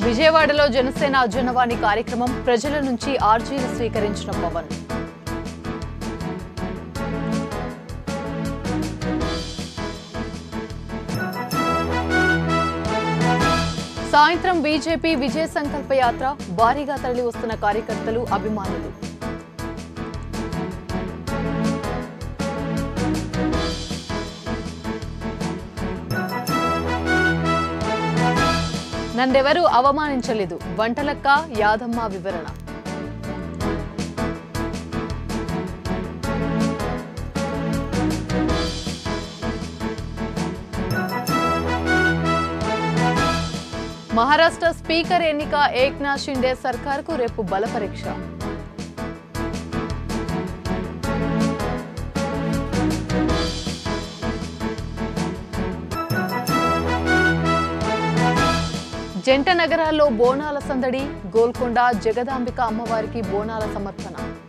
విజయవాడలో జనసేన జనవాణి కార్యక్రమం ప్రజల నుంచి ఆర్జీలు స్వీకరించిన పవన్ సాయంత్రం బీజేపీ విజయ సంకల్ప యాత్ర భారీగా తరలి వస్తున్న కార్యకర్తలు అభిమానులు నన్నెవరూ అవమానించలేదు వంటలక్క యాదమ్మ వివరణ మహారాష్ట్ర స్పీకర్ ఎన్నిక ఏక్నాథ్ షిండే సర్కార్కు రేపు బలపరీక్ష జంట నగరాల్లో బోనాల సందడి గోల్కొండ జగదాంబిక అమ్మవారికి బోనాల సమర్పణ